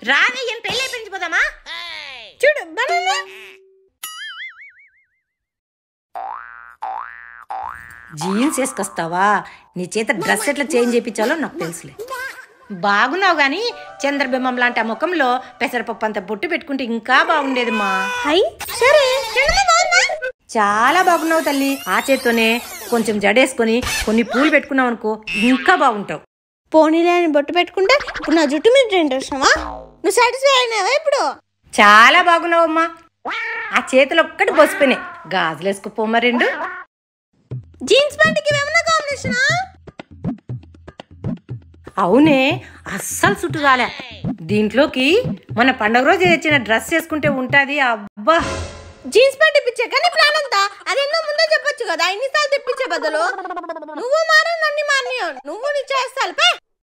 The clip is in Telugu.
రావే ఏం పెళ్ళి పెంచిపోదామా చూడు బనానా జీన్స్ వేసుకొస్తావా నీ చేత డ్రెస్ ఎట్లా చేంజ్ చేయించాలో నాకు తెలుసులే బాగున్నావు గాని చంద్రబింబం లాంటి ఆ ముఖంలో పెసరపప్పు అంత బొట్టు పెట్టుకుంటే ఇంకా బాగుండేది మా హై సరే చందన బాగుందా చాలా బాగున్నావు తల్లి ఆ చేత్తోనే కొంచెం జడేసుకొని కొన్ని పూలు పెట్టుకున్నావు అనుకో ఇంకా బాగుంటావు పోనీలే అని బొట్టు పెట్టుకుంటే ఇప్పుడు నా జుట్టు మీద ఇంట్రెస్టమా నువ్వు సాటిస్ఫై అయినావా ఇప్పుడు చాలా బాగున్నావమ్మా ఆ చేతులు ఒక్కటి బొసిపోయినాయి గాజులు వేసుకుపోమ్మా రెండు జీన్స్ ప్యాంట్కి ఏమన్నా కాంబినేషనా అవునే అస్సలు సుట్టు రాలే దీంట్లోకి మన పండగ రోజు తెచ్చిన డ్రెస్ వేసుకుంటే ఉంటాది అబ్బా జీన్స్ ప్యాంట్ ఇప్పించే కానీ ప్లాన్ అంతా అదెన్నో ముందే చెప్పొచ్చు కదా ఇన్నిసార్లు తెప్పించే బదులు నువ్వు మారా నన్ను మారినావు నువ్వు నీ చేస్తాను పే